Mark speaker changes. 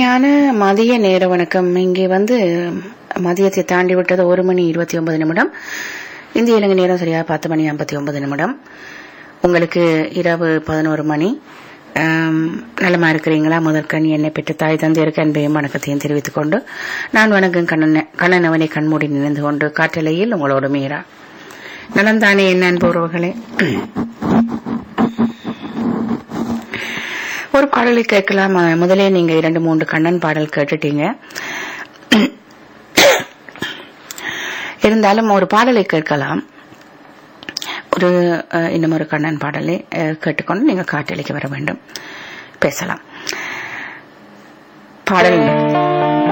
Speaker 1: இனிமையான மதிய நேர வணக்கம் இங்கே வந்து மதியத்தை தாண்டி விட்டது ஒரு மணி இருபத்தி ஒன்பது நிமிடம் இந்திய இலங்கை நேரம் சரியா பத்து மணி ஐம்பத்தி ஒன்பது நிமிடம் உங்களுக்கு இரவு பதினோரு மணி ஆம், நலமா இருக்கிறீங்களா முதற்கண் என்னை பெற்று தாய் தந்தையருக்கு அன்பையும் வணக்கத்தையும் தெரிவித்துக் கொண்டு நான் வணங்கும் கண்ணன் கண்ணன் அவனை கண்மூடி நினைந்து கொண்டு காற்றலையில் உங்களோடு மீறா நலந்தானே என்ன அன்புறவுகளே ஒரு பாடலை கேட்கலாம் அஹ், முதலே நீங்க இரண்டு மூன்று கண்ணன் பாடல் கேட்டுட்டீங்க இருந்தாலும் ஒரு பாடலை கேட்கலாம் ஒரு அஹ், இன்னும் ஒரு கண்ணன் பாடலை அஹ், கேட்டுக்கொண்டு நீங்க காட்டலைக்கு வர வேண்டும் பேசலாம் பாடல்